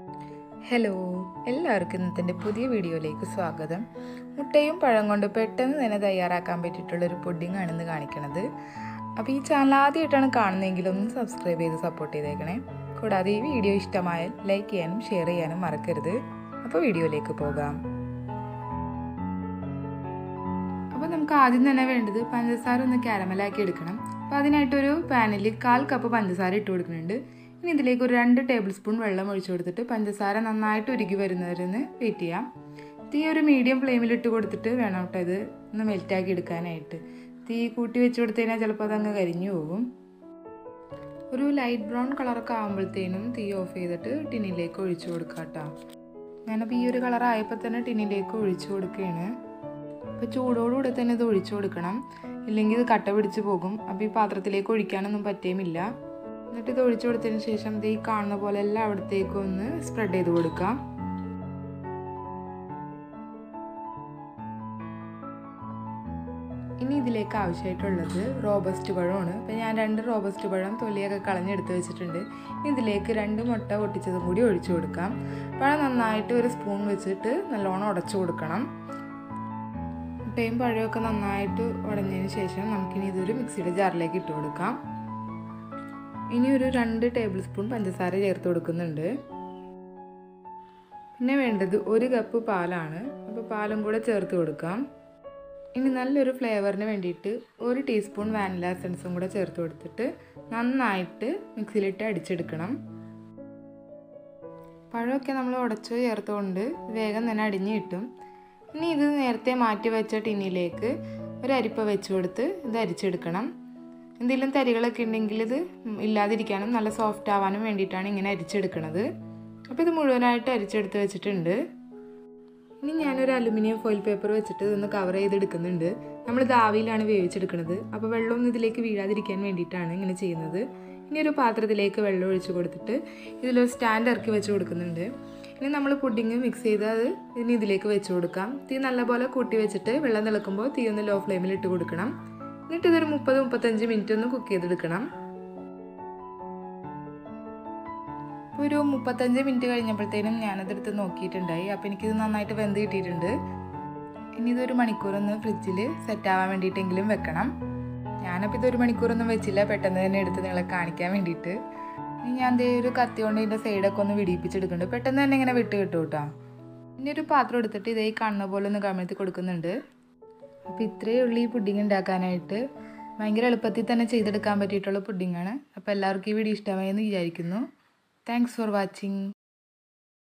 hello എല്ലാവർക്കും ഇന്നത്തെ പുതിയ വീഡിയോയിലേക്ക് സ്വാഗതം മുട്ടയും പഴം കൊണ്ട് പെട്ടെന്ന് തന്നെ തയ്യാറാക്കാൻ പറ്റിയിട്ടുള്ളൊരു പുഡിംഗ് ആണ് ഇന്ന് കാണിക്കണത് അപ്പോൾ ഈ ചാനൽ ആദ്യമായിട്ടാണ് കാണുന്നതെങ്കിൽ ഒന്ന് സബ്സ്ക്രൈബ് ചെയ്ത് സപ്പോർട്ട് ചെയ്തേക്കണേ കൂടാതെ ഈ വീഡിയോ ഇഷ്ടമായാൽ ലൈക്ക് ചെയ്യാനും ഷെയർ ചെയ്യാനും മറക്കരുത് അപ്പോൾ വീഡിയോയിലേക്ക് പോകാം അപ്പോൾ നമുക്ക് ആദ്യം തന്നെ വേണ്ടത് പഞ്ചസാര ഒന്ന് കാരമലാക്കി എടുക്കണം അപ്പോൾ അതിനായിട്ടൊരു പാനിൽ കാൽ കപ്പ് പഞ്ചസാര ഇട്ട് കൊടുക്കുന്നുണ്ട് ഇനി ഇതിലേക്ക് ഒരു രണ്ട് ടേബിൾ സ്പൂൺ വെള്ളം ഒഴിച്ചു കൊടുത്തിട്ട് പഞ്ചസാര നന്നായിട്ട് ഉരുകി വരുന്നവരെന്ന് വെയിറ്റ് ചെയ്യാം തീ ഒരു മീഡിയം ഫ്ലെയിമിൽ ഇട്ട് കൊടുത്തിട്ട് വേണം കേട്ടോ ഇത് ഒന്ന് മെൽറ്റാക്കി എടുക്കാനായിട്ട് തീ കൂട്ടി വെച്ച് കൊടുത്തു കഴിഞ്ഞാൽ ചിലപ്പോൾ അതങ്ങ് കരിഞ്ഞു പോകും ഒരു ലൈറ്റ് ബ്രൗൺ കളറൊക്കെ ആകുമ്പോഴത്തേനും തീ ഓഫ് ചെയ്തിട്ട് ടിന്നിലേക്ക് ഒഴിച്ചു കൊടുക്കാം കേട്ടോ ഞാനപ്പോൾ ഈ ഒരു കളർ ആയപ്പോൾ തന്നെ ടിന്നിലേക്ക് ഒഴിച്ചു കൊടുക്കുകയാണ് അപ്പോൾ ചൂടോടുകൂടെ തന്നെ ഇത് ഒഴിച്ചു കൊടുക്കണം ഇല്ലെങ്കിൽ ഇത് കട്ട പിടിച്ച് പോകും അപ്പോൾ ഈ പാത്രത്തിലേക്ക് ഒഴിക്കാനൊന്നും പറ്റുകയുമില്ല എന്നിട്ട് ഇത് ഒഴിച്ചു കൊടുത്തതിന് ശേഷം ഇത് ഈ കാണുന്ന പോലെ എല്ലാം അവിടത്തേക്കും ഒന്ന് സ്പ്രെഡ് ചെയ്ത് കൊടുക്കാം ഇനി ഇതിലേക്ക് ആവശ്യമായിട്ടുള്ളത് റോബസ്റ്റ് പഴമാണ് അപ്പോൾ ഞാൻ രണ്ട് റോബസ്റ്റ് പഴം തൊലിയൊക്കെ കളഞ്ഞെടുത്ത് വെച്ചിട്ടുണ്ട് ഇനി ഇതിലേക്ക് രണ്ട് മുട്ട പൊട്ടിച്ചതും കൂടി ഒഴിച്ചു കൊടുക്കാം പഴം നന്നായിട്ട് ഒരു സ്പൂൺ വെച്ചിട്ട് നല്ലോണം ഉടച്ചു കൊടുക്കണം മുട്ടയും പഴമൊക്കെ നന്നായിട്ട് ഉടഞ്ഞതിന് ശേഷം നമുക്കിനി ഇതൊരു മിക്സിയുടെ ജാറിലേക്ക് ഇട്ട് കൊടുക്കാം ഇനി ഒരു രണ്ട് ടേബിൾ സ്പൂൺ പഞ്ചസാര ചേർത്ത് കൊടുക്കുന്നുണ്ട് പിന്നെ വേണ്ടത് ഒരു കപ്പ് പാലാണ് അപ്പോൾ പാലും കൂടെ ചേർത്ത് കൊടുക്കാം ഇനി നല്ലൊരു ഫ്ലേവറിന് വേണ്ടിയിട്ട് ഒരു ടീസ്പൂൺ വാനില എസൻസും കൂടെ ചേർത്ത് കൊടുത്തിട്ട് നന്നായിട്ട് മിക്സിയിലിട്ട് അടിച്ചെടുക്കണം പഴമൊക്കെ നമ്മൾ ഉടച്ചു ചേർത്തുകൊണ്ട് വേഗം തന്നെ അടിഞ്ഞ് കിട്ടും ഇനി ഇത് നേരത്തെ മാറ്റി വെച്ച ടിന്നിലേക്ക് ഒരു അരിപ്പ വെച്ച് കൊടുത്ത് ഇത് അരിച്ചെടുക്കണം എന്തെങ്കിലും തരികളൊക്കെ ഉണ്ടെങ്കിൽ ഇത് ഇല്ലാതിരിക്കാനും നല്ല സോഫ്റ്റ് ആവാനും വേണ്ടിയിട്ടാണ് ഇങ്ങനെ അരിച്ചെടുക്കുന്നത് അപ്പോൾ ഇത് മുഴുവനായിട്ട് അരിച്ചെടുത്ത് വെച്ചിട്ടുണ്ട് ഇനി ഞാനൊരു അലുമിനിയം ഫോയിൽ പേപ്പർ വെച്ചിട്ട് ഇതൊന്ന് കവർ ചെയ്തെടുക്കുന്നുണ്ട് നമ്മൾ ആവിയിലാണ് വേവിച്ചെടുക്കുന്നത് അപ്പോൾ വെള്ളമൊന്നും ഇതിലേക്ക് വീഴാതിരിക്കാൻ വേണ്ടിയിട്ടാണ് ഇങ്ങനെ ചെയ്യുന്നത് ഇനി ഒരു പാത്രത്തിലേക്ക് വെള്ളം ഒഴിച്ച് കൊടുത്തിട്ട് ഇതിലൊരു സ്റ്റാൻഡ് ഇറക്കി വെച്ച് കൊടുക്കുന്നുണ്ട് ഇനി നമ്മൾ പുഡിങ് മിക്സ് ചെയ്ത് അത് ഇനി ഇതിലേക്ക് വെച്ച് കൊടുക്കാം തീ നല്ലപോലെ കൂട്ടി വെച്ചിട്ട് വെള്ളം തിളക്കുമ്പോൾ തീ ഒന്ന് ലോ ഫ്ലെയിമിൽ ഇട്ട് കൊടുക്കണം എന്നിട്ട് ഇതൊരു മുപ്പത് മുപ്പത്തഞ്ച് മിനിറ്റ് ഒന്ന് കുക്ക് ചെയ്തെടുക്കണം ഇപ്പോൾ ഒരു മുപ്പത്തഞ്ച് മിനിറ്റ് കഴിഞ്ഞപ്പോഴത്തേനും ഞാനതെടുത്ത് നോക്കിയിട്ടുണ്ടായി അപ്പോൾ എനിക്കിത് നന്നായിട്ട് വെന്ത് കിട്ടിയിട്ടുണ്ട് ഇനി ഇതൊരു മണിക്കൂറൊന്ന് ഫ്രിഡ്ജിൽ സെറ്റ് ആവാൻ വേണ്ടിയിട്ടെങ്കിലും വെക്കണം ഞാനപ്പോൾ ഇതൊരു മണിക്കൂറൊന്നും വെച്ചില്ല പെട്ടെന്ന് തന്നെ എടുത്ത് നിങ്ങളെ കാണിക്കാൻ വേണ്ടിയിട്ട് ഇനി ഞാൻ ദേ ഒരു കത്തി കൊണ്ട് ഇതിൻ്റെ സൈഡൊക്കെ ഒന്ന് വിടിയിപ്പിച്ചെടുക്കുന്നുണ്ട് പെട്ടെന്ന് തന്നെ ഇങ്ങനെ വിട്ട് കിട്ടും കേട്ടോ ഇനി ഒരു പാത്രം എടുത്തിട്ട് ഇതേ കാണുന്ന പോലെ ഒന്ന് കമഴ്ത്തി കൊടുക്കുന്നുണ്ട് അപ്പോൾ ഇത്രയേ ഉള്ളൂ ഈ പുഡിങ് ഉണ്ടാക്കാനായിട്ട് ഭയങ്കര എളുപ്പത്തിൽ തന്നെ ചെയ്തെടുക്കാൻ പറ്റിയിട്ടുള്ള പുഡിങ്ങാണ് അപ്പോൾ എല്ലാവർക്കും ഈ വീഡിയോ ഇഷ്ടമായി എന്ന് വിചാരിക്കുന്നു താങ്ക്സ് ഫോർ വാച്ചിങ്